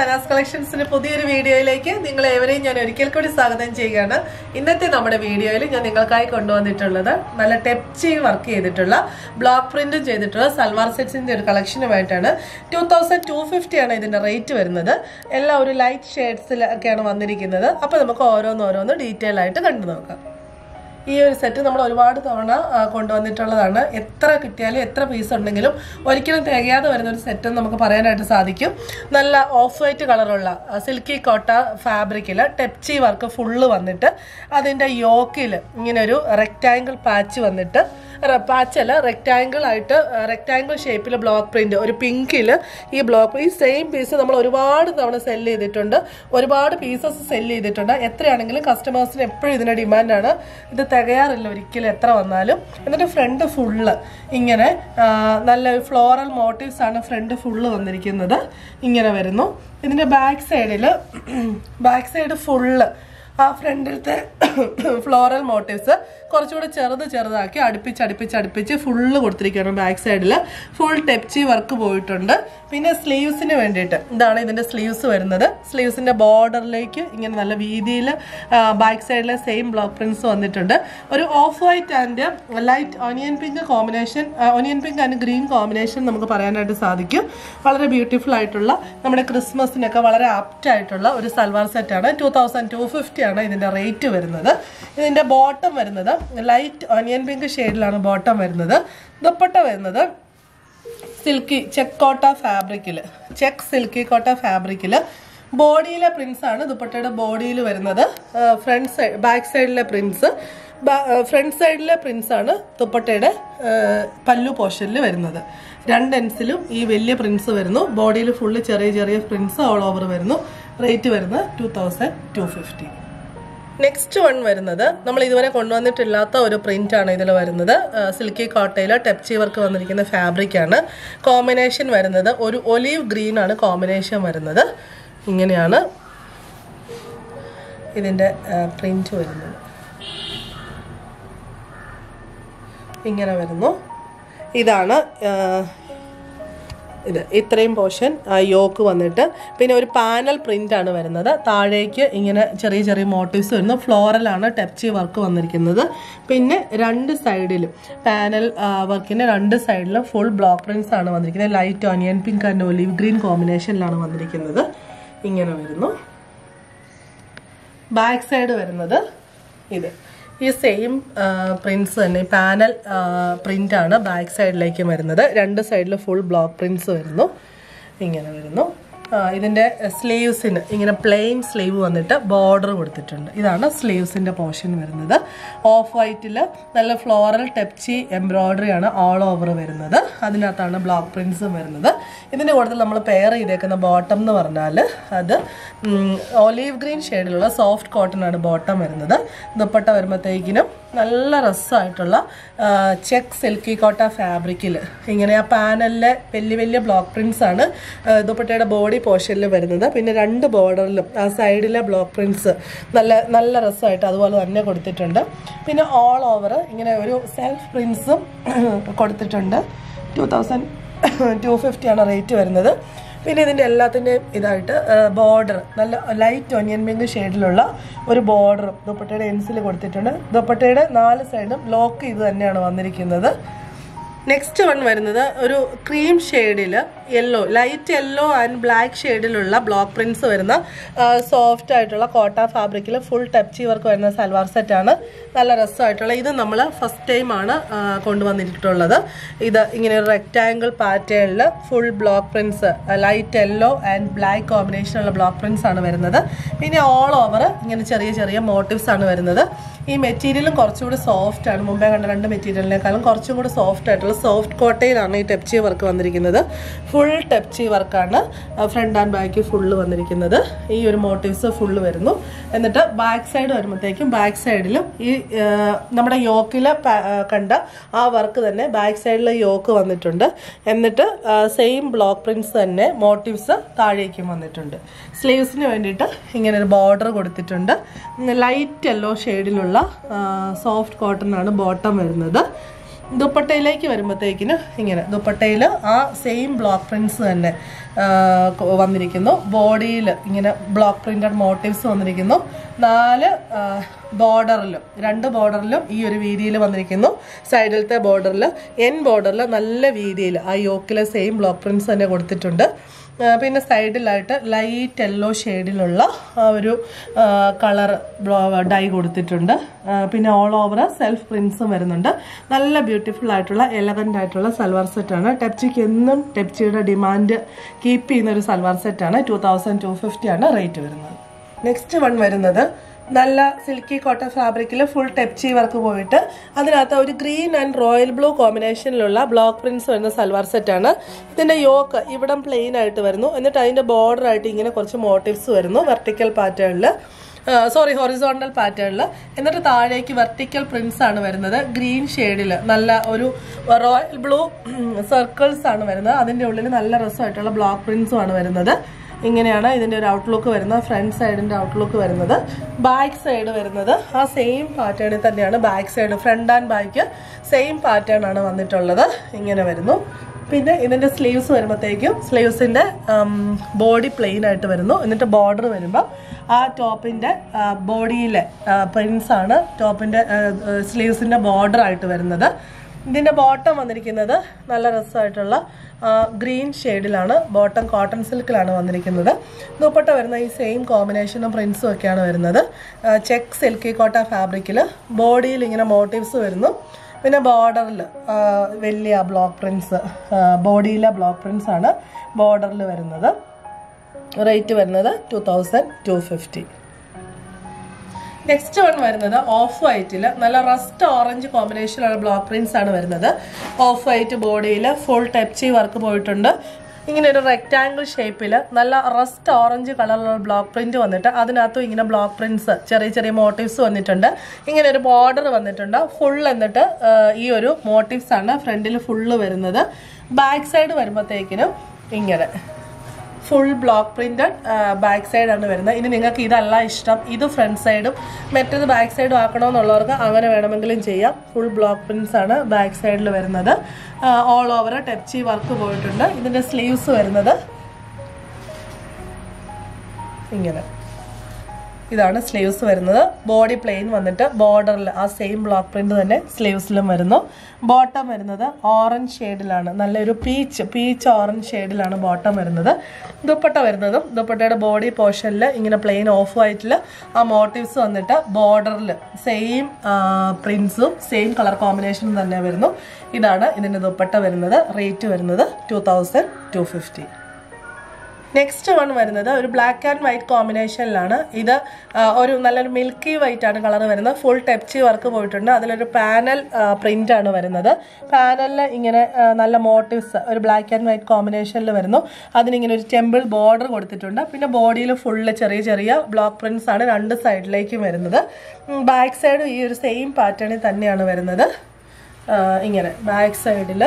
ഷനാസ് കളക്ഷൻസിന്റെ പുതിയൊരു വീഡിയോയിലേക്ക് നിങ്ങൾ ഏവരെയും ഞാൻ ഒരിക്കൽ കൂടി സ്വാഗതം ചെയ്യുകയാണ് ഇന്നത്തെ നമ്മുടെ വീഡിയോയിൽ ഞാൻ നിങ്ങൾക്കായി കൊണ്ടുവന്നിട്ടുള്ളത് നല്ല ടെപ്ചി വർക്ക് ചെയ്തിട്ടുള്ള ബ്ലോക്ക് പ്രിന്റും ചെയ്തിട്ടുള്ള സൽവാർ സെറ്റ്സിന്റെ ഒരു കളക്ഷനുമായിട്ടാണ് ടൂ തൗസൻഡ് ടു ഫിഫ്റ്റി ആണ് ഇതിന്റെ റേറ്റ് വരുന്നത് എല്ലാം ഒരു ലൈറ്റ് ഷെയ്ഡ്സിലൊക്കെയാണ് വന്നിരിക്കുന്നത് അപ്പോൾ നമുക്ക് ഓരോന്നോരോന്ന് ഡീറ്റെയിൽ ആയിട്ട് കണ്ടു നോക്കാം ഈ ഒരു സെറ്റ് നമ്മൾ ഒരുപാട് തവണ ആ, കൊണ്ടുവന്നിട്ടുള്ളതാണ് എത്ര കിട്ടിയാലും എത്ര പീസ് ഉണ്ടെങ്കിലും ഒരിക്കലും തികയാതെ വരുന്ന ഒരു സെറ്റ് നമുക്ക് പറയാനായിട്ട് സാധിക്കും നല്ല ഓഫ് വൈറ്റ് കളറുള്ള സിൽക്കി കോട്ട ഫാബ്രിക്കിൽ ടെപ്ചി വർക്ക് ഫുള്ള് വന്നിട്ട് അതിൻ്റെ യോക്കിൽ ഇങ്ങനെ ഒരു റെക്റ്റാങ്കിൾ പാച്ച് വന്നിട്ട് പാച്ച് അല്ല റെക്റ്റാങ്കിൾ ആയിട്ട് റെക്റ്റാങ്കിൾ ഷേപ്പിൽ ബ്ലോക്ക് പ്രിന്റ് ഒരു പിങ്കിൽ ഈ ബ്ലോക്ക് ഈ സെയിം പീസ് നമ്മൾ ഒരുപാട് തവണ സെല് ചെയ്തിട്ടുണ്ട് ഒരുപാട് പീസസ് സെല് ചെയ്തിട്ടുണ്ട് എത്രയാണെങ്കിലും കസ്റ്റമേഴ്സിന് എപ്പോഴും ഇതിന്റെ ഡിമാൻഡാണ് ഇത് തികയാറില്ല ഒരിക്കലും എത്ര വന്നാലും എന്നിട്ട് ഫ്രണ്ട് ഫുള്ള് ഇങ്ങനെ ആ, നല്ല ഫ്ലോറൽ മോട്ടീവ്സ് ആണ് ഫ്രണ്ട് ഫുള്ള് വന്നിരിക്കുന്നത് ഇങ്ങനെ വരുന്നു ഇതിന്റെ ബാക്ക് സൈഡിൽ ബാക്ക് സൈഡ് ഫുള്ള് ആ ഫ്രണ്ടിലത്തെ ഫ്ലോറൽ മോട്ടീവ്സ് കുറച്ചുകൂടെ ചെറുത് ചെറുതാക്കി അടുപ്പിച്ച് അടുപ്പിച്ച് അടുപ്പിച്ച് ഫുള്ള് കൊടുത്തിരിക്കുകയാണ് ബാക്ക് സൈഡിൽ ഫുൾ ടെപ്ചി വർക്ക് പോയിട്ടുണ്ട് പിന്നെ സ്ലീവ്സിന് വേണ്ടിയിട്ട് ഇതാണ് ഇതിന്റെ സ്ലീവ്സ് വരുന്നത് സ്ലീവ്സിന്റെ ബോർഡറിലേക്ക് ഇങ്ങനെ നല്ല വീതിയിൽ ബാക്ക് സൈഡിലെ സെയിം ബ്ലോക്ക് പ്രിന്റ്സ് വന്നിട്ടുണ്ട് ഒരു off white and light onion pink combination onion pink and green combination നമുക്ക് പറയാനായിട്ട് സാധിക്കും വളരെ ബ്യൂട്ടിഫുൾ ആയിട്ടുള്ള നമ്മുടെ ക്രിസ്മസിനൊക്കെ വളരെ ആപ്റ്റ് ആയിട്ടുള്ള ഒരു സൽവാർ സെറ്റാണ് ടൂ തൗസൻഡ് ടു ഫിഫ്റ്റി ആണ് ഇതിന്റെ റേറ്റ് വരുന്നത് ഇതിന്റെ ബോട്ടം വരുന്നത് ലൈറ്റ് ഓനിയൻ പിങ്ക് ഷെയ്ഡിലാണ് ബോട്ടം വരുന്നത് ദുപ്പട്ട വരുന്നത് സിൽക്കി ചെക്ക് കോട്ട ഫാബ്രിക്കിൽ ചെക്ക് സിൽക്കി കോട്ട ഫാബ്രിക്കിൽ ബോഡിയിലെ പ്രിൻസ് ആണ് ദുപ്പട്ടയുടെ ബോഡിയിൽ വരുന്നത് ഫ്രണ്ട് സൈഡ് ബാക്ക് സൈഡിലെ പ്രിൻസ് ഫ്രണ്ട് സൈഡിലെ പ്രിൻസ് ആണ് ദുപ്പട്ടയുടെ ആ, പല്ലു പോർഷനിൽ വരുന്നത് രണ്ട് എൻസിലും ഈ വലിയ പ്രിൻസ് വരുന്നു ബോഡിയിൽ ഫുള്ള് ചെറിയ ചെറിയ പ്രിൻസ് ഓൾ ഓവർ വരുന്നു റേറ്റ് വരുന്നത് two thousand two fifty next one വരുന്നത് നമ്മൾ ഇതുവരെ കൊണ്ടുവന്നിട്ടില്ലാത്ത ഒരു പ്രിന്റ് ആണ് ഇതിൽ വരുന്നത് സിൽക്കി കോട്ടയിൽ ടെപ്ചി വർക്ക് വന്നിരിക്കുന്ന ഫാബ്രിക് ആണ് കോമ്പിനേഷൻ വരുന്നത് ഒരു ഒലീവ് ഗ്രീൻ ആണ് കോമ്പിനേഷൻ വരുന്നത് ഇങ്ങനെയാണ് ഇതിൻ്റെ പ്രിന്റ് വരുന്നത് ഇങ്ങനെ വരുന്നു ഇതാണ് ആ, ഇത് ഇത്രയും പോർഷൻ യോക്ക് വന്നിട്ട് പിന്നെ ഒരു പാനൽ പ്രിന്റ് ആണ് വരുന്നത് താഴേക്ക് ഇങ്ങനെ ചെറിയ ചെറിയ മോട്ടീവ്സ് വരുന്നു ഫ്ലോറലാണ് ടെപ്ചി വർക്ക് വന്നിരിക്കുന്നത് പിന്നെ രണ്ട് സൈഡിലും പാനൽ വർക്കിന്റെ രണ്ട് സൈഡിലും ഫുൾ ബ്ലോക്ക് പ്രിന്റ്സ് ആണ് വന്നിരിക്കുന്നത് light onion pink and olive green കോമ്പിനേഷനിലാണ് വന്നിരിക്കുന്നത് ഇങ്ങനെ വരുന്നു ബാക്ക് സൈഡ് വരുന്നത് ഇത് ഈ സെയിം പ്രിന്റ്സ് തന്നെ ഈ പാനൽ പ്രിന്റ് ആണ് ബാക്ക് സൈഡിലേക്ക് വരുന്നത് രണ്ട് സൈഡിൽ ഫുൾ ബ്ലോക്ക് പ്രിന്റ്സ് വരുന്നു ഇങ്ങനെ വരുന്നു ആ, ഇതിന്റെ സ്ലീവ്സിന് ഇങ്ങനെ പ്ലെയിൻ സ്ലീവ് വന്നിട്ട് ബോർഡർ കൊടുത്തിട്ടുണ്ട് ഇതാണ് സ്ലീവ്സിന്റെ പോർഷൻ വരുന്നത് ഓഫ് വൈറ്റിൽ നല്ല ഫ്ലോറൽ ടെപ്ചി എംബ്രോയിഡറി ആണ് ഓൾ ഓവർ വരുന്നത് അതിനകത്താണ് ബ്ലോക്ക് പ്രിന്റ്സും വരുന്നത് ഇതിന്റെ കൂട്ടത്തിൽ നമ്മൾ പെയർ ചെയ്തേക്കുന്ന ബോട്ടം എന്ന് പറഞ്ഞാൽ അത് ഒലീവ് ഗ്രീൻ ഷെയ്ഡിലുള്ള സോഫ്റ്റ് കോട്ടൺ ആണ് ബോട്ടം വരുന്നത് ദുപ്പട്ട വരുമ്പോഴത്തേക്കിനും നല്ല രസമായിട്ടുള്ള ചെക്ക് സിൽക്കി കോട്ട ഫാബ്രിക്കിൽ ഇങ്ങനെ ആ പാനലിലെ വലിയ വലിയ ബ്ലോക്ക് പ്രിന്റ്സ് ആണ് ആ, ദുപ്പട്ടയുടെ ബോഡി പോർഷനിൽ വരുന്നത് പിന്നെ രണ്ട് ബോർഡറിലും ആ സൈഡിലെ ബ്ലോക്ക് പ്രിന്റ്സ് നല്ല നല്ല രസമായിട്ട് അതുപോലെ തന്നെ കൊടുത്തിട്ടുണ്ട് പിന്നെ ഓൾ ഓവർ ഇങ്ങനെ ഒരു സെൽഫ് പ്രിന്റ്സും കൊടുത്തിട്ടുണ്ട് ടു തൗസൻഡ് ടു ഫിഫ്റ്റി ആണ് റേറ്റ് വരുന്നത് പിന്നെ ഇതിൻ്റെ എല്ലാത്തിൻ്റെയും ഇതായിട്ട് ബോർഡർ നല്ല ലൈറ്റ് ഒനിയൻ പിങ്ക് ഷെയ്ഡിലുള്ള ഒരു ബോർഡറും ദുപ്പട്ടയുടെ എൻസിൽ കൊടുത്തിട്ടുണ്ട് ദുപ്പട്ടയുടെ നാല് സൈഡും ലോക്ക് ചെയ്ത് തന്നെയാണ് വന്നിരിക്കുന്നത് നെക്സ്റ്റ് വൺ വരുന്നത് ഒരു ക്രീം ഷെയ്ഡിൽ yellow light yellow and black ഷെയ്ഡിലുള്ള ബ്ലോക്ക് പ്രിന്റ്സ് വരുന്ന സോഫ്റ്റ് ആയിട്ടുള്ള കോട്ട ഫാബ്രിക്കിൽ ഫുൾ ടച്ച് വർക്ക് വരുന്ന സൽവാർ സെറ്റാണ് നല്ല രസമായിട്ടുള്ള ഇത് നമ്മൾ ഫസ്റ്റ് ടൈമാണ് കൊണ്ടുവന്നിട്ടുള്ളത് ഇത് ഇങ്ങനെ ഒരു റെക്റ്റാങ്കിൾ പാറ്റേണിൽ full block prints light yellow and black കോമ്പിനേഷനുള്ള ബ്ലോക്ക് പ്രിന്റ്സ് ആണ് വരുന്നത് പിന്നെ ഓൾ ഓവർ ഇങ്ങനെ ചെറിയ ചെറിയ മോട്ടീവ്സ് ആണ് വരുന്നത് ഈ മെറ്റീരിയലും കുറച്ചുകൂടി സോഫ്റ്റ് ആണ് മുമ്പേ കണ്ട രണ്ട് മെറ്റീരിയലിനേക്കാളും കുറച്ചും കൂടി സോഫ്റ്റ് ആയിട്ടുള്ള സോഫ്റ്റ് കോട്ടയിലാണ് ഈ ടെപ്ചി വർക്ക് വന്നിരിക്കുന്നത് ഫുൾ ടെപ്ചി വർക്കാണ് ഫ്രണ്ട് ആൻഡ് ബാക്ക് ഫുള്ള് വന്നിരിക്കുന്നത് ഈ ഒരു മോട്ടീവ്സ് ഫുള്ള് വരുന്നു എന്നിട്ട് ബാക്ക് സൈഡ് വരുമ്പോഴത്തേക്കും ബാക്ക് സൈഡിലും ഈ ആ, നമ്മുടെ യോക്കിൽ കണ്ട ആ വർക്ക് തന്നെ ബാക്ക് സൈഡിലെ യോക്ക് വന്നിട്ടുണ്ട് എന്നിട്ട് സെയിം ബ്ലോക്ക് പ്രിന്റ്സ് തന്നെ മോട്ടീവ്സ് താഴേക്കും വന്നിട്ടുണ്ട് സ്ലീവ്സിന് വേണ്ടിയിട്ട് ഇങ്ങനെ ഒരു ബോർഡർ കൊടുത്തിട്ടുണ്ട് ലൈറ്റ് യെല്ലോ ഷെയ്ഡിലുള്ള സോഫ്റ്റ് കോട്ടൺ ആണ് ബോട്ടം വരുന്നത് ദുപ്പട്ടയിലേക്ക് വരുമ്പോഴത്തേക്കിന് ഇങ്ങനെ ദുപ്പട്ടയിൽ ആ സെയിം ബ്ലോക്ക് പ്രിൻസ് തന്നെ ആ, കൊ- വന്നിരിക്കുന്നു ബോഡിയിൽ ഇങ്ങനെ ബ്ലോക്ക് പ്രിന്റഡ് മോട്ടീവ്സ് വന്നിരിക്കുന്നു നാല് ബോർഡറിലും രണ്ട് ബോർഡറിലും ഈ ഒരു വീതിയിൽ വന്നിരിക്കുന്നു സൈഡിലത്തെ ബോർഡറിൽ എൻ ബോർഡറിൽ നല്ല വീതിയിൽ ആ യോക്കിലെ സെയിം ബ്ലോക്ക് പ്രിന്റ്സ് തന്നെ കൊടുത്തിട്ടുണ്ട് ആ, പിന്നെ സൈഡിലായിട്ട് ലൈറ്റ് യെല്ലോ ഷെയ്ഡിലുള്ള ആ ഒരു കളർ ഡൈ കൊടുത്തിട്ടുണ്ട് ആ, പിന്നെ ഓൾ ഓവർ സെൽഫ് പ്രിൻസും വരുന്നുണ്ട് നല്ല ബ്യൂട്ടിഫുൾ ആയിട്ടുള്ള എലഗൻ്റ് ആയിട്ടുള്ള സൽവാർ സെറ്റാണ് ടെപ്ചിക്ക് എന്നും ടെപ്ചിയുടെ ഡിമാൻഡ് കീപ്പ് ചെയ്യുന്ന ഒരു സൽവാർ സെറ്റാണ് ടു തൗസൻഡ് ടു ഫിഫ്റ്റി ആണ് റേറ്റ് വരുന്നത് നെക്സ്റ്റ് വൺ വരുന്നത് നല്ല സിൽക്കി കോട്ടൺ ഫാബ്രിക്കിൽ ഫുൾ ടെപ്ചി വർക്ക് പോയിട്ട് അതിനകത്ത് ഒരു ഗ്രീൻ ആൻഡ് റോയൽ ബ്ലൂ കോമ്പിനേഷനിലുള്ള ബ്ലോക്ക് പ്രിന്റ്സ് വരുന്ന സൽവാർ സെറ്റാണ് ഇതിന്റെ യോക്ക് ഇവിടം പ്ലെയിൻ ആയിട്ട് വരുന്നു എന്നിട്ട് അതിന്റെ ബോർഡർ ആയിട്ട് ഇങ്ങനെ കുറച്ച് മോട്ടീവ്സ് വരുന്നു വെർട്ടിക്കൽ പാറ്റേണിൽ സോറി ഹൊറിസോണ്ടൽ പാറ്റേണിൽ എന്നിട്ട് താഴേക്ക് വെർട്ടിക്കൽ പ്രിന്റ്സ് ആണ് വരുന്നത് ഗ്രീൻ ഷെയ്ഡിൽ നല്ല ഒരു റോയൽ ബ്ലൂ സർക്കിൾസ് ആണ് വരുന്നത് അതിന്റെ ഉള്ളിൽ നല്ല രസമായിട്ടുള്ള ബ്ലോക്ക് പ്രിന്റ്സും ആണ് വരുന്നത് ഇങ്ങനെയാണ് ഇതിന്റെ ഒരു ഔട്ട്ലുക്ക് വരുന്നത് ഫ്രണ്ട് സൈഡിന്റെ ഔട്ട്ലുക്ക് വരുന്നത് ബാക്ക് സൈഡ് വരുന്നത് ആ സെയിം പാറ്റേണിൽ തന്നെയാണ് back side front and back same pattern ആണ് വന്നിട്ടുള്ളത് ഇങ്ങനെ വരുന്നു പിന്നെ ഇതിന്റെ സ്ലീവ്സ് വരുമ്പോഴത്തേക്കും സ്ലീവ്സിന്റെ ബോഡി പ്ലെയിൻ ആയിട്ട് വരുന്നു എന്നിട്ട് ബോർഡർ വരുമ്പോൾ ആ ടോപ്പിന്റെ ബോഡിയിലെ പ്രിൻസ് ആണ് ടോപ്പിന്റെ സ്ലീവ്സിന്റെ ബോർഡർ ആയിട്ട് വരുന്നത് ഇതിന്റെ ബോട്ടം വന്നിരിക്കുന്നത് നല്ല രസമായിട്ടുള്ള ഗ്രീൻ ഷെയ്ഡിലാണ് ബോട്ടം കോട്ടൺ സിൽക്കിലാണ് വന്നിരിക്കുന്നത് ദുപ്പട്ട വരുന്ന ഈ സെയിം കോമ്പിനേഷനും പ്രിൻസും ഒക്കെയാണ് വരുന്നത് ചെക്ക് സിൽക്കി കോട്ട ഫാബ്രിക്കിൽ ബോഡിയിൽ ഇങ്ങനെ മോട്ടീവ്സ് വരുന്നു പിന്നെ ബോർഡറിൽ വലിയ ബ്ലോക്ക് പ്രിൻസ് ബോഡിയിലെ ബ്ലോക്ക് പ്രിൻസ് ആണ് ബോർഡറിൽ വരുന്നത് റേറ്റ് വരുന്നത് two thousand two fifty next one വരുന്നത് ഓഫ് വൈറ്റിൽ നല്ല റസ്റ്റ് ഓറഞ്ച് കോമ്പിനേഷനുള്ള ബ്ലോക്ക് പ്രിന്റ്സ് ആണ് വരുന്നത് ഓഫ് വൈറ്റ് ബോഡിയിൽ ഫുൾ ടച്ച് വർക്ക് പോയിട്ടുണ്ട് ഇങ്ങനെ ഒരു റെക്റ്റാങ്കിൾ ഷേപ്പിൽ നല്ല റസ്റ്റ് ഓറഞ്ച് കളറിലുള്ള ബ്ലോക്ക് പ്രിന്റ് വന്നിട്ട് അതിനകത്തും ഇങ്ങനെ ബ്ലോക്ക് പ്രിന്റ്സ് ചെറിയ ചെറിയ മോട്ടീവ്സ് വന്നിട്ടുണ്ട് ഇങ്ങനെ ഒരു ബോർഡർ വന്നിട്ടുണ്ട് ഫുൾ എന്നിട്ട് ആ, ഈ ഒരു മോട്ടീവ്സ് ആണ് ഫ്രണ്ടിൽ ഫുള്ള് വരുന്നത് ബാക്ക് സൈഡ് വരുമ്പോഴത്തേക്കിനും ഇങ്ങനെ full block printed back side ആണ് വരുന്നത് ഇനി നിങ്ങൾക്ക് ഇതല്ല ഇഷ്ടം ഇത് ഫ്രണ്ട് സൈഡും മറ്റേത് ബാക്ക് സൈഡും ആക്കണമെന്നുള്ളവർക്ക് അങ്ങനെ വേണമെങ്കിലും ചെയ്യാം ഫുൾ ബ്ലോക്ക് പ്രിന്റ്സ് ആണ് ബാക്ക് സൈഡിൽ വരുന്നത് ഓൾ ഓവർ ടെപ്ചി വർക്ക് പോയിട്ടുണ്ട് ഇതിന്റെ സ്ലീവ്സ് വരുന്നത് ഇങ്ങനെ ഇതാണ് സ്ലീവ്സ് വരുന്നത് ബോഡി പ്ലെയിൻ വന്നിട്ട് ബോർഡറിൽ ആ സെയിം ബ്ലോക്ക് പ്രിന്റ് തന്നെ സ്ലീവ്സിലും വരുന്നു ബോട്ടം വരുന്നത് ഓറഞ്ച് ഷെയ്ഡിലാണ് നല്ലൊരു പീച്ച് പീച്ച് ഓറഞ്ച് ഷെയ്ഡിലാണ് ബോട്ടം വരുന്നത് ദുപ്പട്ട വരുന്നതും ദുപ്പട്ടയുടെ ബോഡി പോർഷനിൽ ഇങ്ങനെ പ്ലെയിൻ ഓഫ് വൈറ്റിൽ ആ മോട്ടീവ്സ് വന്നിട്ട് ബോർഡറിൽ സെയിം പ്രിൻസും സെയിം കളർ കോമ്പിനേഷനും തന്നെ വരുന്നു ഇതാണ് ഇതിൻ്റെ ദുപ്പട്ട വരുന്നത് റേറ്റ് വരുന്നത് two thousand two fifty next one വരുന്നത് ഒരു ബ്ലാക്ക് ആൻഡ് വൈറ്റ് കോമ്പിനേഷനിലാണ് ഇത് ആ, ഒരു നല്ലൊരു മിൽക്കി വൈറ്റ് ആണ് കളർ വരുന്നത് ഫുൾ ടെപ്ചി വർക്ക് പോയിട്ടുണ്ട് അതിലൊരു പാനൽ പ്രിന്റ് ആണ് വരുന്നത് പാനലിൽ ഇങ്ങനെ ആ, നല്ല മോട്ടീവ്സ് ഒരു ബ്ലാക്ക് ആൻഡ് വൈറ്റ് കോമ്പിനേഷനിൽ വരുന്നു അതിനിങ്ങനെ ഒരു ടെമ്പിൾ ബോർഡർ കൊടുത്തിട്ടുണ്ട് പിന്നെ ബോഡിയിൽ ഫുള്ള് ചെറിയ ചെറിയ ബ്ലോക്ക് പ്രിന്റ്സ് ആണ് രണ്ട് സൈഡിലേക്കും വരുന്നത് ബാക്ക് സൈഡും ഈ ഒരു സെയിം പാറ്റേണിൽ തന്നെയാണ് വരുന്നത് ആ, ഇങ്ങനെ ബാക്ക് സൈഡിൽ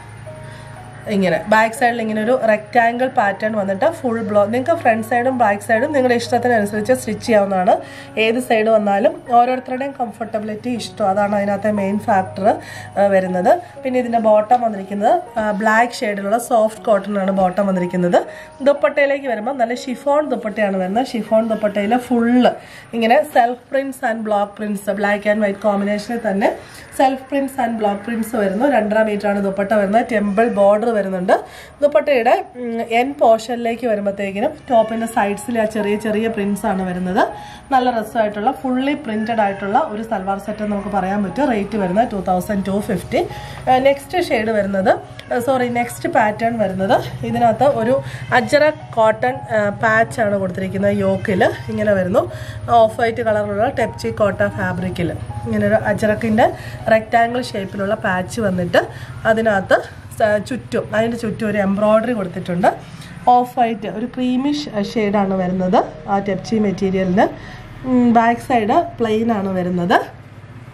ഇങ്ങനെ ബാക്ക് സൈഡിൽ ഇങ്ങനെ ഒരു റെക്റ്റാങ്കിൾ പാറ്റേൺ വന്നിട്ട് ഫുൾ ബ്ലോ നിങ്ങൾക്ക് ഫ്രണ്ട് സൈഡും ബാക്ക് സൈഡും നിങ്ങളുടെ ഇഷ്ടത്തിനനുസരിച്ച് സ്റ്റിച്ച് ചെയ്യാവുന്നതാണ് ഏത് സൈഡ് വന്നാലും ഓരോരുത്തരുടെയും കംഫർട്ടബിലിറ്റി ഇഷ്ടം അതാണ് അതിനകത്തെ മെയിൻ ഫാക്ടർ വരുന്നത് പിന്നെ ഇതിൻ്റെ ബോട്ടം വന്നിരിക്കുന്നത് ബ്ലാക്ക് ഷെയ്ഡിലുള്ള സോഫ്റ്റ് കോട്ടൺ ആണ് ബോട്ടം വന്നിരിക്കുന്നത് ദുപ്പട്ടയിലേക്ക് വരുമ്പോൾ നല്ല ഷിഫോൺ ദുപ്പട്ടയാണ് വരുന്നത് ഷിഫോൺ ദുപ്പട്ടയിൽ ഫുള്ള് ഇങ്ങനെ self prints and block prints black and white കോമ്പിനേഷനിൽ തന്നെ self prints and block prints വരുന്നു രണ്ടര മീറ്റർ ആണ് ദുപ്പട്ട വരുന്നത് ടെമ്പിൾ ബോർഡർ വരുന്നുണ്ട് ദുപ്പട്ടയുടെ എൻ പോർഷനിലേക്ക് വരുമ്പോഴത്തേക്കിനും ടോപ്പിന്റെ സൈഡ്സിൽ ആ ചെറിയ ചെറിയ പ്രിന്റ്സ് ആണ് വരുന്നത് നല്ല രസമായിട്ടുള്ള ഫുള്ളി പ്രിന്റഡ് ആയിട്ടുള്ള ഒരു സൽവാർ സെറ്റ് നമുക്ക് പറയാൻ പറ്റും റേറ്റ് വരുന്നത് two thousand two fifty next shade വരുന്നത് സോറി നെക്സ്റ്റ് പാറ്റേൺ വരുന്നത് ഇതിനകത്ത് ഒരു അജറക് കോട്ടൺ പാച്ച് ആണ് കൊടുത്തിരിക്കുന്നത് യോക്കിൽ ഇങ്ങനെ വരുന്നു ഓഫ് വൈറ്റ് കളറിലുള്ള ടെപ്ചി കോട്ട ഫാബ്രിക്കിൽ ഇങ്ങനെ ഒരു അജറക്കിൻ്റെ റെക്റ്റാങ്കിൾ ഷേപ്പിലുള്ള പാച്ച് വന്നിട്ട് അതിനകത്ത് സ- ചുറ്റും അതിൻ്റെ ചുറ്റും ഒരു എംബ്രോയ്ഡറി കൊടുത്തിട്ടുണ്ട് ഓഫ് വൈറ്റ് ഒരു ക്രീമിഷ് ഷെയ്ഡാണ് വരുന്നത് ആ ടെപ്ചി മെറ്റീരിയലിന് ബാക്ക് സൈഡ് പ്ലെയിൻ ആണ് വരുന്നത്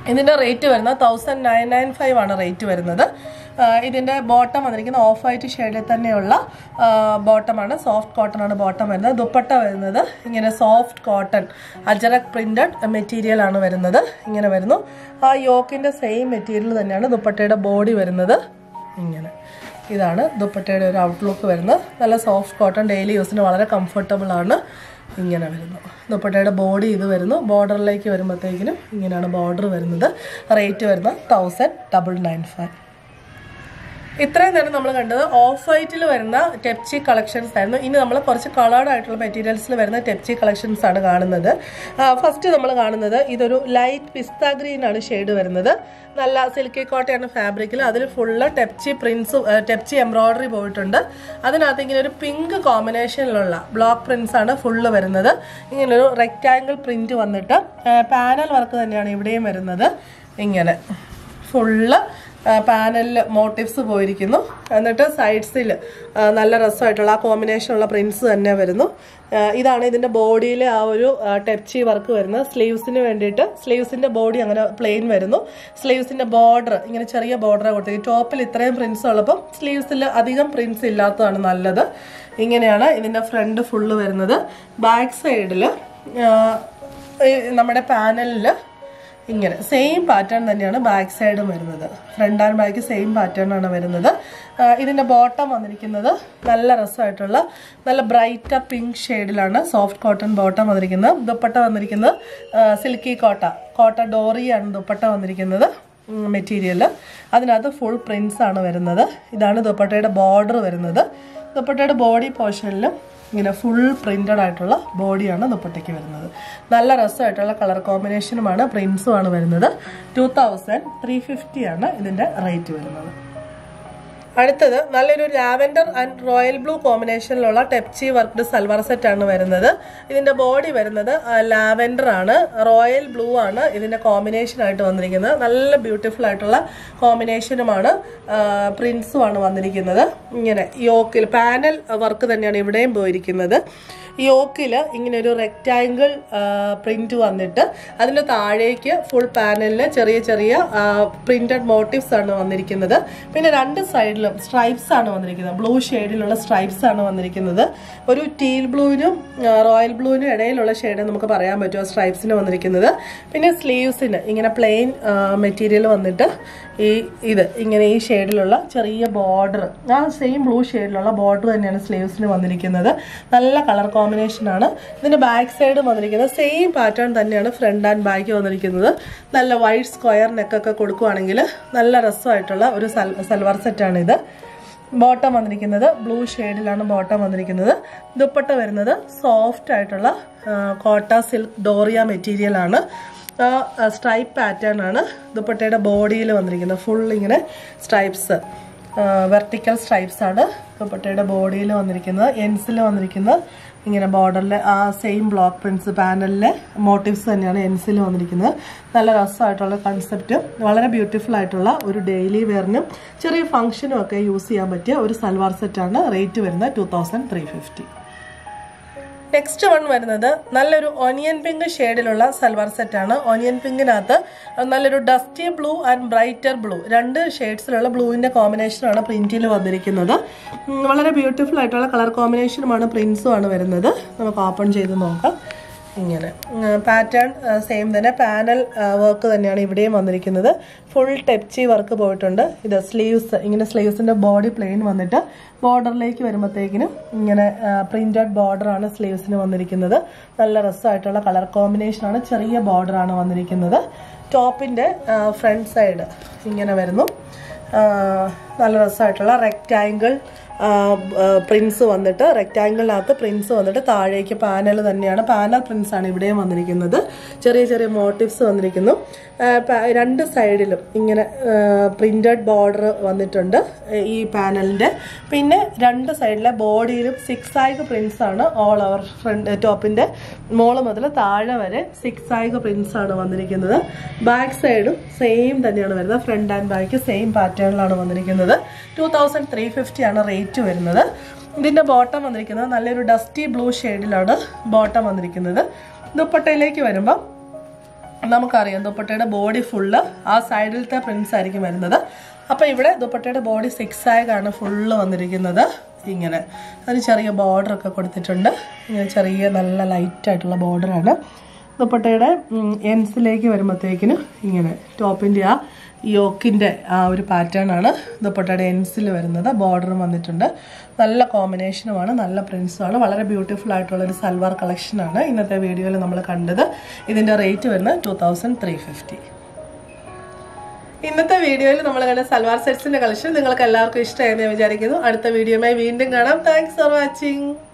ഇതിൻ്റെ റേറ്റ് വരുന്നത് തൗസൻഡ് നയൻ നയൻ ഫൈവ് ആണ് റേറ്റ് വരുന്നത് ആ, ഇതിൻ്റെ ബോട്ടം വന്നിരിക്കുന്ന ഓഫ് വൈറ്റ് ഷെയ്ഡിൽ തന്നെയുള്ള ബോട്ടമാണ് സോഫ്റ്റ് കോട്ടൺ ആണ് ബോട്ടം വരുന്നത് ദുപ്പട്ട വരുന്നത് ഇങ്ങനെ soft cotton ajrak printed material ആണ് വരുന്നത് ഇങ്ങനെ വരുന്നു ആ യോക്കിൻ്റെ സെയിം മെറ്റീരിയൽ തന്നെയാണ് ദുപ്പട്ടയുടെ ബോഡി വരുന്നത് ഇങ്ങനെ ഇതാണ് ദുപ്പട്ടയുടെ ഒരു ഔട്ട്ലുക്ക് വരുന്നത് നല്ല സോഫ്റ്റ് കോട്ടൺ ഡെയിലി യൂസിന് വളരെ കംഫർട്ടബിൾ ആണ് ഇങ്ങനെ വരുന്നു ദുപ്പട്ടയുടെ ബോഡി ഇത് വരുന്നു ബോർഡറിലേക്ക് വരുമ്പോഴത്തേക്കിനും ഇങ്ങനെയാണ് ബോർഡർ വരുന്നത് റേറ്റ് വരുന്നത് തൗസൻഡ് ഡബിൾ നയൻ ഫൈവ് ഇത്രയും നേരം നമ്മൾ കണ്ടത് ഓഫ് വൈറ്റിൽ വരുന്ന ടെപ്ചി കളക്ഷൻസ് ആയിരുന്നു ഇനി നമ്മൾ കുറച്ച് കളേർഡ് ആയിട്ടുള്ള മെറ്റീരിയൽസിൽ വരുന്ന ടെപ്ചി കളക്ഷൻസ് ആണ് കാണുന്നത് ഫസ്റ്റ് നമ്മൾ കാണുന്നത് ഇതൊരു ലൈറ്റ് പിസ്ത ഗ്രീൻ ആണ് ഷെയ്ഡ് വരുന്നത് നല്ല സിൽക്കി കോട്ടയാണ് ഫാബ്രിക്കിൽ അതിൽ full tepchi prints tepchi embroidery പോയിട്ടുണ്ട് അതിനകത്ത് ഇങ്ങനെ ഒരു പിങ്ക് കോമ്പിനേഷനിലുള്ള ബ്ലോക്ക് പ്രിൻസ് ആണ് ഫുള്ള് വരുന്നത് ഇങ്ങനെ ഒരു റെക്റ്റാങ്കിൾ പ്രിന്റ് വന്നിട്ട് പാനൽ വർക്ക് തന്നെയാണ് ഇവിടെയും വരുന്നത് ഇങ്ങനെ ഫുള്ള് പാനലിൽ മോട്ടീവ്സ് പോയിരിക്കുന്നു എന്നിട്ട് സൈഡ്സിൽ നല്ല രസമായിട്ടുള്ള ആ കോമ്പിനേഷനുള്ള പ്രിൻസ് തന്നെ വരുന്നു ആ, ഇതാണ് ഇതിൻ്റെ ബോഡിയിൽ ആ ഒരു ടെപ്ചി വർക്ക് വരുന്നത് സ്ലീവ്സിന് വേണ്ടിയിട്ട് സ്ലീവ്സിൻ്റെ ബോഡി അങ്ങനെ പ്ലെയിൻ വരുന്നു സ്ലീവ്സിൻ്റെ ബോർഡർ ഇങ്ങനെ ചെറിയ ബോർഡർ കൊടുത്തേക്ക് ടോപ്പിൽ ഇത്രയും പ്രിൻസ് ഉള്ളപ്പം സ്ലീവ്സിൽ അധികം പ്രിൻസ് ഇല്ലാത്തതാണ് നല്ലത് ഇങ്ങനെയാണ് ഇതിൻ്റെ ഫ്രണ്ട് ഫുള്ള് വരുന്നത് ബാക്ക് സൈഡിൽ നമ്മുടെ പാനലിൽ ഇങ്ങനെ സെയിം പാറ്റേൺ തന്നെയാണ് ബാക്ക് സൈഡും വരുന്നത് front and back same pattern ആണ് വരുന്നത് ആ, ഇതിന്റെ ബോട്ടം വന്നിരിക്കുന്നത് നല്ല രസമായിട്ടുള്ള നല്ല ബ്രൈറ്റ് പിങ്ക് ഷെയ്ഡിലാണ് സോഫ്റ്റ് കോട്ടൺ ബോട്ടം വന്നിരിക്കുന്നത് ദുപ്പട്ട വന്നിരിക്കുന്നത് സിൽക്കി കോട്ട കോട്ട ഡോറിയാണ് ദുപ്പട്ട വന്നിരിക്കുന്നത് മെറ്റീരിയൽ അതിനകത്ത് ഫുൾ പ്രിൻസ് ആണ് വരുന്നത് ഇതാണ് ദുപ്പട്ടയുടെ ബോർഡർ വരുന്നത് ദുപ്പട്ടയുടെ ബോഡി പോർഷനിലും ഇങ്ങനെ ഫുൾ പ്രിന്റഡ് ആയിട്ടുള്ള ബോഡിയാണ് ദുപ്പട്ടയ്ക്ക് വരുന്നത് നല്ല രസമായിട്ടുള്ള കളർ കോമ്പിനേഷനുമാണ് പ്രിൻസുമാണ് വരുന്നത് ടു തൗസൻഡ് ത്രീ ഫിഫ്റ്റി ആണ് ഇതിൻ്റെ റേറ്റ് വരുന്നത് അടുത്തത് നല്ലൊരു ലാവൻഡർ ആൻഡ് റോയൽ ബ്ലൂ കോമ്പിനേഷനിലുള്ള ടെപ്ചി വർക്ക്ഡ് സൽവാർ സെറ്റ് ആണ് വരുന്നത് ഇതിന്റെ ബോഡി വരുന്നത് ലാവൻഡർ ആണ് റോയൽ ബ്ലൂ ആണ് ഇതിന്റെ കോമ്പിനേഷൻ ആയിട്ട് വന്നിരിക്കുന്നത് നല്ല ബ്യൂട്ടിഫുൾ ആയിട്ടുള്ള കോമ്പിനേഷനുമാണ് പ്രിൻസും ആണ് വന്നിരിക്കുന്നത് ഇങ്ങനെ യോക്കിൽ പാനൽ വർക്ക് തന്നെയാണ് ഇവിടെയും പോയിരിക്കുന്നത് യോക്കിൽ ഇങ്ങനെ ഒരു റെക്റ്റാങ്കിൾ പ്രിന്റ് വന്നിട്ട് അതിൻ്റെ താഴേക്ക് ഫുൾ പാനലിൽ ചെറിയ ചെറിയ പ്രിന്റഡ് മോട്ടീവ്സ് ആണ് വന്നിരിക്കുന്നത് പിന്നെ രണ്ട് സൈഡിലും സ്ട്രൈപ്സ് ആണ് വന്നിരിക്കുന്നത് ബ്ലൂ ഷെയ്ഡിലുള്ള സ്ട്രൈപ്സ് ആണ് വന്നിരിക്കുന്നത് ഒരു ടീൽ ബ്ലൂവിനും റോയൽ ബ്ലൂവിനും ഇടയിലുള്ള ഷെയ്ഡ് നമുക്ക് പറയാൻ പറ്റും ആ സ്ട്രൈപ്സിന് വന്നിരിക്കുന്നത് പിന്നെ സ്ലീവ്സിന് ഇങ്ങനെ പ്ലെയിൻ മെറ്റീരിയൽ വന്നിട്ട് ഈ ഇത് ഇങ്ങനെ ഈ ഷെയ്ഡിലുള്ള ചെറിയ ബോർഡർ ആ സെയിം ബ്ലൂ ഷെയ്ഡിലുള്ള ബോർഡർ തന്നെയാണ് സ്ലീവ്സിന് വന്നിരിക്കുന്നത് നല്ല കളർ കോമ്പിനേഷൻ ആണ് ഇതിന്റെ ബാക്ക് സൈഡ് വന്നിരിക്കുന്നത് സെയിം പാറ്റേൺ തന്നെയാണ് ഫ്രണ്ട് ആൻഡ് ബാക്ക് വന്നിരിക്കുന്നത് നല്ല വൈറ്റ് സ്ക്വയർ നെക്കൊക്കെ കൊടുക്കുവാണെങ്കിൽ നല്ല രസമായിട്ടുള്ള ഒരു സൽ സൽവാർ സെറ്റാണ് ഇത് ബോട്ടം വന്നിരിക്കുന്നത് ബ്ലൂ ഷെയ്ഡിലാണ് ബോട്ടം വന്നിരിക്കുന്നത് ദുപ്പട്ട വരുന്നത് സോഫ്റ്റ് ആയിട്ടുള്ള കോട്ട സിൽക്ക് ഡോറിയ മെറ്റീരിയൽ ആണ് സ്ട്രൈപ്പ് പാറ്റേൺ ആണ് ദുപ്പട്ടയുടെ ബോഡിയിൽ വന്നിരിക്കുന്നത് ഫുൾ ഇങ്ങനെ സ്ട്രൈപ്സ് വെർട്ടിക്കൽ സ്ട്രൈപ്സ് ആണ് ദുപ്പട്ടയുടെ ബോഡിയിൽ വന്നിരിക്കുന്നത് എൻസിൽ വന്നിരിക്കുന്നത് ഇങ്ങനെ ബോർഡറിൽ ആ സെയിം ബ്ലോക്ക് പ്രിൻസ് പാനലിലെ മോട്ടീവ്സ് തന്നെയാണ് എൻസിൽ വന്നിരിക്കുന്നത് നല്ല രസമായിട്ടുള്ള കൺസെപ്റ്റ് വളരെ ബ്യൂട്ടിഫുൾ ആയിട്ടുള്ള ഒരു ഡെയിലി വെയറിനും ചെറിയ ഫംഗ്ഷനും ഒക്കെ യൂസ് ചെയ്യാൻ പറ്റിയ ഒരു സൽവാർ സെറ്റാണ് റേറ്റ് വരുന്നത് two thousand three fifty next one വരുന്നത് നല്ലൊരു ഓനിയൻ പിങ്ക് ഷെയ്ഡിലുള്ള സൽവാർ സെറ്റാണ് ഓനിയൻ പിങ്കിനകത്ത് നല്ലൊരു dusty blue and brighter blue രണ്ട് ഷെയ്ഡ്സിലുള്ള ബ്ലൂവിൻ്റെ കോമ്പിനേഷനാണ് പ്രിന്റിൽ വന്നിരിക്കുന്നത് ഉം, വളരെ ബ്യൂട്ടിഫുൾ ആയിട്ടുള്ള കളർ കോമ്പിനേഷനുമാണ് പ്രിൻസുമാണ് വരുന്നത് നമുക്ക് ഓപ്പൺ ചെയ്ത് നോക്കാം ഇങ്ങനെ പാറ്റേൺ സെയിം തന്നെ പാനൽ വർക്ക് തന്നെയാണ് ഇവിടെയും വന്നിരിക്കുന്നത് ഫുൾ ടെപ്ചി വർക്ക് പോയിട്ടുണ്ട് ഇത് സ്ലീവ്സ് ഇങ്ങനെ സ്ലീവ്സിന്റെ ബോഡി പ്ലെയിൻ വന്നിട്ട് ബോർഡറിലേക്ക് വരുമ്പോഴത്തേക്കിനും ഇങ്ങനെ പ്രിന്റഡ് ബോർഡറാണ് സ്ലീവ്സിന് വന്നിരിക്കുന്നത് നല്ല രസമായിട്ടുള്ള കളർ കോമ്പിനേഷനാണ് ചെറിയ ബോർഡറാണ് വന്നിരിക്കുന്നത് ടോപ്പിന്റെ ഫ്രണ്ട് സൈഡ് ഇങ്ങനെ വരുന്നു ആ, നല്ല രസമായിട്ടുള്ള റെക്റ്റാങ്കിൾ പ്രിൻസ് വന്നിട്ട് റെക്റ്റാങ്കിളിനകത്ത് പ്രിൻസ് വന്നിട്ട് താഴേക്ക് പാനൽ തന്നെയാണ് പാനൽ പ്രിൻസ് ആണ് ഇവിടെയും വന്നിരിക്കുന്നത് ചെറിയ ചെറിയ മോട്ടീവ്സ് വന്നിരിക്കുന്നു ആ, പ- രണ്ട് സൈഡിലും ഇങ്ങനെ പ്രിന്റഡ് ബോർഡർ വന്നിട്ടുണ്ട് ഈ പാനലിന്റെ പിന്നെ രണ്ട് സൈഡിലെ ബോഡിയിലും സിക്സ് ആയിക്ക് പ്രിൻസ് ആണ് ഓൾ ഓവർ ഫ്രണ്ട് ടോപ്പിന്റെ മോള് മുതൽ താഴെ വരെ സിക്സ് ആയിക്ക് പ്രിൻസ് ആണ് വന്നിരിക്കുന്നത് ബാക്ക് സൈഡും സെയിം തന്നെയാണ് വരുന്നത് ഫ്രണ്ട് ആൻഡ് ബാക്ക് സെയിം പാറ്റേണിലാണ് വന്നിരിക്കുന്നത് ടു തൗസൻഡ് ത്രീ ഫിഫ്റ്റി ആണ് റേറ്റ് വരുന്നത് ഇതിന്റെ ബോട്ടം വന്നിരിക്കുന്നത് നല്ലൊരു ഡസ്റ്റി ബ്ലൂ ഷെയ്ഡിലാണ് ബോട്ടം വന്നിരിക്കുന്നത് ദുപ്പട്ടയിലേക്ക് വരുമ്പോൾ നമുക്കറിയാം ദുപ്പട്ടയുടെ ബോഡി ഫുള്ള് ആ സൈഡിലത്തെ പ്രിൻസ് ആയിരിക്കും വരുന്നത് അപ്പോൾ ഇവിടെ ദുപ്പട്ടയുടെ ബോഡി സിക്സ് ആയാണ് ഫുള്ള് വന്നിരിക്കുന്നത് ഇങ്ങനെ അതിന് ചെറിയ border ഒക്കെ കൊടുത്തിട്ടുണ്ട് ഇങ്ങനെ ചെറിയ നല്ല ലൈറ്റ് ആയിട്ടുള്ള ബോർഡറാണ് ദുപ്പട്ടയുടെ എൻസിലേക്ക് വരുമ്പോഴത്തേക്കിന് ഇങ്ങനെ ടോപ്പിൻ്റെ ആ യോക്കിൻ്റെ ആ ഒരു പാറ്റേൺ ആണ് ദുപ്പട്ടയുടെ എൻസിൽ വരുന്നത് ബോർഡറും വന്നിട്ടുണ്ട് നല്ല കോമ്പിനേഷനുമാണ് നല്ല പ്രിൻസുമാണ് വളരെ ബ്യൂട്ടിഫുൾ ആയിട്ടുള്ള ഒരു സൽവാർ കളക്ഷനാണ് ഇന്നത്തെ വീഡിയോയിൽ നമ്മൾ കണ്ടത് ഇതിൻ്റെ റേറ്റ് വരുന്നത് ടു തൗസൻഡ് ത്രീ ഫിഫ്റ്റി ഇന്നത്തെ വീഡിയോയിൽ നമ്മൾ കണ്ട സൽവാർ സെറ്റ്സിന്റെ കളക്ഷൻ നിങ്ങൾക്ക് എല്ലാവർക്കും ഇഷ്ടമായെന്ന് ഞാൻ വിചാരിക്കുന്നു അടുത്ത വീഡിയോയുമായി വീണ്ടും കാണാം താങ്ക്സ് ഫോർ വാച്ചിങ്